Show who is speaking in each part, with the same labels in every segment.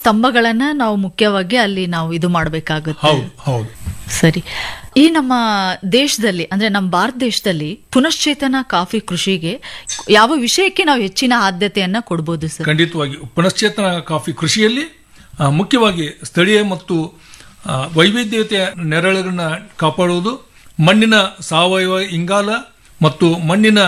Speaker 1: ಸ್ತಂಭಗಳನ್ನ ನಾವು ಮುಖ್ಯವಾಗಿ ಅಲ್ಲಿ ನಾವು ಇದು ಮಾಡಬೇಕಾಗುತ್ತೆ
Speaker 2: ಹೌದು ಹೌದು
Speaker 1: ಸರಿ ಈ ನಮ್ಮ ದೇಶದಲ್ಲಿ ಅಂದ್ರೆ ನಮ್ಮ ಭಾರತ ದೇಶದಲ್ಲಿ ಪುನಶ್ಚೇತನ ಕಾಫಿ ಕೃಷಿಗೆ ಯಾವ ವಿಷಯಕ್ಕೆ ನಾವು ಹೆಚ್ಚಿನ ಆದ್ಯತೆಯನ್ನ ಕೊಡ್ಬೋದು ಸರ್
Speaker 2: ಖಂಡಿತವಾಗಿ ಪುನಶ್ಚೇತನ ಕಾಫಿ ಕೃಷಿಯಲ್ಲಿ ಆ, ಮುಖ್ಯವಾಗಿ ಸ್ಥಳೀಯ ಮತ್ತು ಆ, ವೈವಿಧ್ಯತೆಯ ನೆರಳನ್ನ ಕಾಪಾಡುವುದು ಮಣ್ಣಿನ ಸಾವಯವ ಇಂಗಾಲ ಮತ್ತು ಮಣ್ಣಿನ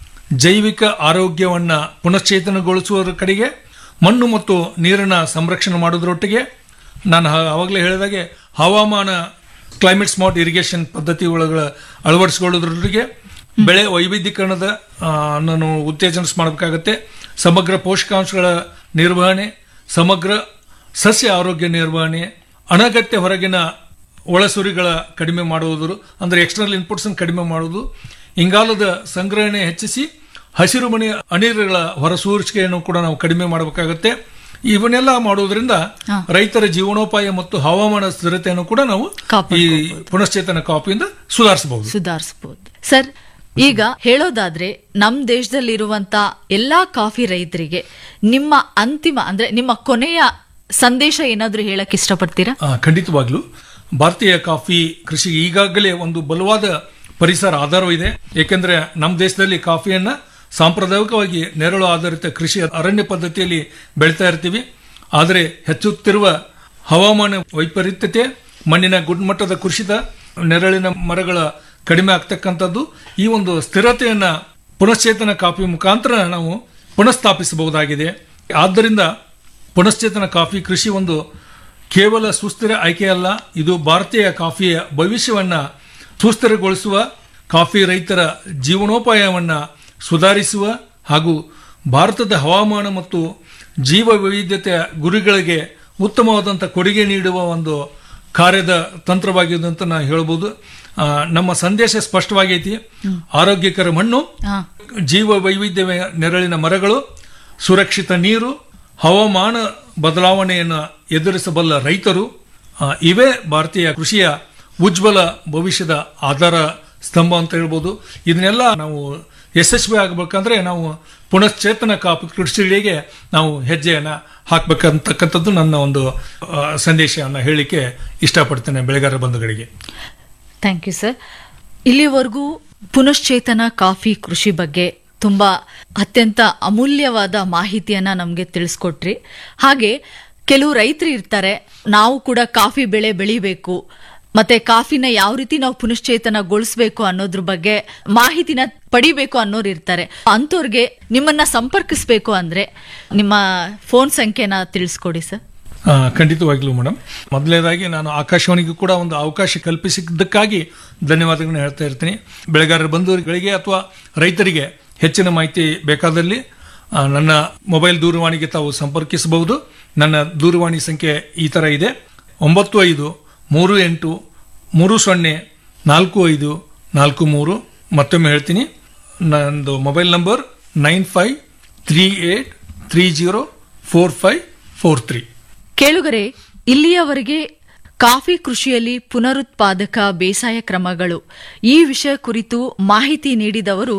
Speaker 2: ಜೈವಿಕ ಆರೋಗ್ಯವನ್ನ ಪುನಶ್ಚೇತನಗೊಳಿಸುವುದರ ಕಡೆಗೆ ಮಣ್ಣು ಮತ್ತು ನೀರಿನ ಸಂರಕ್ಷಣೆ ಮಾಡುವುದರೊಟ್ಟಿಗೆ ನಾನು ಹ- ಆವಾಗಲೇ ಹೇಳಿದಾಗೆ ಹವಾಮಾನ ಕ್ಲೈಮೇಟ್ ಸ್ಮಾರ್ಟ್ ಇರಿಗೇಷನ್ ಪದ್ಧತಿ ಒಳಗ ಅಳವಡಿಸಿಕೊಳ್ಳೋದ್ರೊಟ್ಟಿಗೆ ಬೆಳೆ ವೈವಿಧ್ಯೀಕರಣದ ಆ, ನಾನು ಉತ್ತೇಜನ ಮಾಡಬೇಕಾಗತ್ತೆ ಸಮಗ್ರ ಪೋಷಕಾಂಶಗಳ ನಿರ್ವಹಣೆ ಸಮಗ್ರ ಸಸ್ಯ ಆರೋಗ್ಯ ನಿರ್ವಹಣೆ ಅನಗತ್ಯ ಹೊರಗಿನ ಒಳಸುರಿಗಳ ಕಡಿಮೆ ಮಾಡುವುದು ಅಂದ್ರೆ ಎಕ್ಸ್ಟರ್ನಲ್ ಇನ್ಪುಟ್ಸ್ ಕಡಿಮೆ ಮಾಡುವುದು ಇಂಗಾಲದ ಸಂಗ್ರಹಣೆ ಹೆಚ್ಚಿಸಿ ಹಸಿರು ಮನೆ ಅನಿಲಗಳ ಹೊರಸೂರಿಕೆಯನ್ನು ಕೂಡ ನಾವು ಕಡಿಮೆ ಮಾಡಬೇಕಾಗತ್ತೆ ಇವನ್ನೆಲ್ಲ ಮಾಡುವುದರಿಂದ ರೈತರ ಜೀವನೋಪಾಯ ಮತ್ತು ಹವಾಮಾನ ಸ್ಥಿರತೆಯನ್ನು ಕೂಡ ನಾವು ಈ ಪುನಶ್ಚೇತನ ಕಾಪಿಯಿಂದ ಸುಧಾರಿಸಬಹುದು
Speaker 1: ಸುಧಾರಿಸಬಹುದು ಸರ್ ಈಗ ಹೇಳೋದಾದ್ರೆ ನಮ್ ದೇಶದಲ್ಲಿರುವಂತ ಎಲ್ಲಾ ಕಾಫಿ ರೈತರಿಗೆ ನಿಮ್ಮ ಅಂತಿಮ ಅಂದ್ರೆ ನಿಮ್ಮ ಕೊನೆಯ ಸಂದೇಶ ಏನಾದ್ರೂ ಹೇಳಕ್ ಇಷ್ಟಪಡ್ತೀರಾ
Speaker 2: ಆ, ಖಂಡಿತವಾಗ್ಲೂ ಭಾರತೀಯ ಕಾಫಿ ಕೃಷಿ ಈಗಾಗಲೇ ಒಂದು ಬಲವಾದ ಪರಿಸರ ಆಧಾರವಿದೆ ಏಕೆಂದ್ರೆ ನಮ್ಮ ದೇಶದಲ್ಲಿ ಕಾಫಿಯನ್ನ ಸಾಂಪ್ರದಾಯಿಕವಾಗಿ ನೆರಳು ಆಧಾರಿತ ಕೃಷಿ ಅರಣ್ಯ ಪದ್ಧತಿಯಲ್ಲಿ ಬೆಳೀತಾ ಇರ್ತೀವಿ ಆದರೆ ಹೆಚ್ಚುತ್ತಿರುವ ಹವಾಮಾನ ವೈಪರೀತ್ಯತೆ ಮಣ್ಣಿನ ಗುಣಮಟ್ಟದ ಕುಸಿತ ನೆರಳಿನ ಮರಗಳ ಕಡಿಮೆ ಆಗ್ತಕ್ಕಂಥದ್ದು ಈ ಒಂದು ಸ್ಥಿರತೆಯನ್ನ ಪುನಶ್ಚೇತನ ಕಾಫಿ ಮುಖಾಂತರ ನಾವು ಪುನಃಸ್ಥಾಪಿಸಬಹುದಾಗಿದೆ ಆದ್ದರಿಂದ ಪುನಶ್ಚೇತನ ಕಾಫಿ ಕೃಷಿ ಒಂದು ಕೇವಲ ಸುಸ್ಥಿರ ಆಯ್ಕೆಯಲ್ಲ ಇದು ಭಾರತೀಯ ಕಾಫಿಯ ಭವಿಷ್ಯವನ್ನ ಸುಸ್ಥಿರಗೊಳಿಸುವ ಕಾಫಿ ರೈತರ ಜೀವನೋಪಾಯವನ್ನ ಸುಧಾರಿಸುವ ಹಾಗೂ ಭಾರತದ ಹವಾಮಾನ ಮತ್ತು ಜೀವ ವೈವಿಧ್ಯತೆಯ ಗುರಿಗಳಿಗೆ ಉತ್ತಮವಾದಂಥ ಕೊಡುಗೆ ನೀಡುವ ಒಂದು ಕಾರ್ಯದ ತಂತ್ರವಾಗಿದೆ ಅಂತ ನಾ ಹೇಳ್ಬೋದು ಆ, ನಮ್ಮ ಸಂದೇಶ ಸ್ಪಷ್ಟವಾಗೈತಿ ಆರೋಗ್ಯಕರ ಮಣ್ಣು
Speaker 1: ಹಾ
Speaker 2: ಜೀವ ವೈವಿಧ್ಯ ನೆರಳಿನ ಮರಗಳು ಸುರಕ್ಷಿತ ನೀರು ಹವಾಮಾನ ಬದಲಾವಣೆಯನ್ನು ಎದುರಿಸಬಲ್ಲ ರೈತರು ಆ, ಇವೇ ಭಾರತೀಯ ಕೃಷಿಯ ಉಜ್ವಲ ಭವಿಷ್ಯದ ಆಧಾರ ಸ್ತಂಭ ಅಂತ ಹೇಳ್ಬೋದು ಇದನ್ನೆಲ್ಲ ನಾವು ಯಶಸ್ವಿ ಆಗಬೇಕಂದ್ರೆ ನಾವು ಪುನಶ್ಚೇತನ ಕಾಪಿ ಕೃಷಿಗಳಿಗೆ ನಾವು ಹೆಜ್ಜೆಯನ್ನ ಹಾಕ್ಬೇಕಂತಕ್ಕಂಥದ್ದು ನನ್ನ ಒಂದು ಆ, ಸಂದೇಶವನ್ನು ಹೇಳಲಿಕ್ಕೆ ಇಷ್ಟಪಡ್ತೇನೆ ಬೆಳೆಗಾರ ಬಂಧುಗಳಿಗೆ
Speaker 1: ಥ್ಯಾಂಕ್ ಯು ಸರ್ ಇಲ್ಲಿವರೆಗೂ ಪುನಶ್ಚೇತನ ಕಾಫಿ ಕೃಷಿ ಬಗ್ಗೆ ತುಂಬಾ ಅತ್ಯಂತ ಅಮೂಲ್ಯವಾದ ಮಾಹಿತಿಯನ್ನ ನಮಗೆ ತಿಳಿಸ್ಕೊಟ್ರಿ ಹಾಗೆ ಕೆಲವು ರೈತರು ಇರ್ತಾರೆ ನಾವು ಕೂಡ ಕಾಫಿ ಬೆಳೆ ಬೆಳಿಬೇಕು ಮತ್ತೆ ಕಾಫಿನ ಯಾವ ರೀತಿ ನಾವು ಪುನಶ್ಚೇತನಗೊಳಿಸ್ಬೇಕು ಅನ್ನೋದ್ರ ಬಗ್ಗೆ ಮಾಹಿತಿನ ಪಡಿಬೇಕು ಅನ್ನೋರು ಇರ್ತಾರೆ ಅಂಥವ್ರಿಗೆ ನಿಮ್ಮನ್ನ ಸಂಪರ್ಕಿಸ್ಬೇಕು ಅಂದ್ರೆ ನಿಮ್ಮ ಫೋನ್ ಸಂಖ್ಯೆನ ತಿಳಿಸ್ಕೊಡಿ ಸರ್
Speaker 2: ಆ, ಖಂಡಿತವಾಗ್ಲೂ ಮೇಡಮ್ ಮೊದಲನೇದಾಗಿ ನಾನು ಆಕಾಶವಾಣಿಗೂ ಕೂಡ ಒಂದು ಅವಕಾಶ ಕಲ್ಪಿಸಿದ್ದಕ್ಕಾಗಿ ಧನ್ಯವಾದಗಳನ್ನ ಹೇಳ್ತಾ ಇರ್ತೀನಿ ಬೆಳೆಗಾರರ ಬಂಧುಗಳಿಗೆ ಅಥವಾ ರೈತರಿಗೆ ಹೆಚ್ಚಿನ ಮಾಹಿತಿ ಬೇಕಾದಲ್ಲಿ ಆ, ನನ್ನ ಮೊಬೈಲ್ ದೂರವಾಣಿಗೆ ತಾವು ಸಂಪರ್ಕಿಸಬಹುದು ನನ್ನ ದೂರವಾಣಿ ಸಂಖ್ಯೆ ಈ ಥರ ಇದೆ ಒಂಬತ್ತು ಐದು ಮೂರು ಎಂಟು ಮೂರು ಸೊನ್ನೆ ನಾಲ್ಕು ಐದು ನಾಲ್ಕು ಮೂರು ಮತ್ತೊಮ್ಮೆ ಹೇಳ್ತೀನಿ ನಂದು mobile number nine five three eight three zero four five four three
Speaker 1: ಕೇಳುಗರೆ ಇಲ್ಲಿಯವರೆಗೆ ಕಾಫಿ ಕೃಷಿಯಲ್ಲಿ ಪುನರುತ್ಪಾದಕ ಬೇಸಾಯ ಕ್ರಮಗಳು ಈ ವಿಷಯ ಕುರಿತು ಮಾಹಿತಿ ನೀಡಿದವರು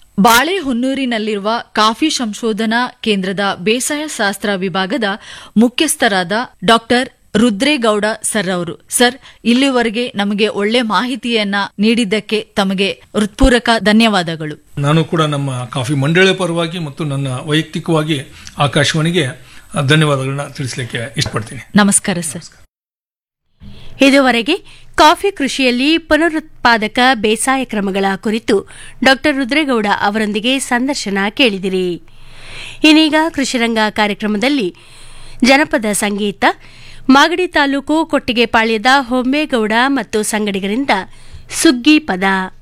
Speaker 1: ಬಾಳೆಹೊನ್ನೂರಿನಲ್ಲಿರುವ ಕಾಫಿ ಸಂಶೋಧನಾ ಕೇಂದ್ರದ ಬೇಸಾಯ ಶಾಸ್ತ್ರ ವಿಭಾಗದ ಮುಖ್ಯಸ್ಥರಾದ ಡಾಕ್ಟರ್ ರುದ್ರೇಗೌಡ ಸರ್ ಅವರು ಸರ್ ಇಲ್ಲಿವರೆಗೆ ನಮಗೆ ಒಳ್ಳೆ ಮಾಹಿತಿಯನ್ನ ನೀಡಿದ್ದಕ್ಕೆ ತಮಗೆ ಹೃತ್ಪೂರ್ವಕ ಧನ್ಯವಾದಗಳು
Speaker 2: ನಾನು ಕೂಡ ನಮ್ಮ ಕಾಫಿ ಮಂಡಳಿ ಪರವಾಗಿ ಮತ್ತು ನನ್ನ ವೈಯಕ್ತಿಕವಾಗಿ ಆಕಾಶವಾಣಿಗೆ ಧನ್ಯವಾದಗಳನ್ನ ತಿಳಿಸ್ಲಿಕ್ಕೆ ಇಷ್ಟಪಡ್ತೀನಿ
Speaker 1: ನಮಸ್ಕಾರ ಸರ್
Speaker 3: ಇದುವರೆಗೆ ಕಾಫಿ ಕೃಷಿಯಲ್ಲಿ ಪುನರುತ್ಪಾದಕ ಬೇಸಾಯ ಕ್ರಮಗಳ ಕುರಿತು ಡಾಕ್ಟರ್ ರುದ್ರೇಗೌಡ ಅವರೊಂದಿಗೆ ಸಂದರ್ಶನ ಕೇಳಿದಿರಿ ಇನ್ನೀಗ ಕೃಷಿರಂಗ ಕಾರ್ಯಕ್ರಮದಲ್ಲಿ ಜನಪದ ಸಂಗೀತ ಮಾಗಡಿ ತಾಲೂಕು ಕೊಟ್ಟಿಗೆಪಾಳ್ಯದ ಹೊಂಬೇಗೌಡ ಮತ್ತು ಸಂಗಡಿಗರಿಂದ ಸುಗ್ಗಿ ಪದ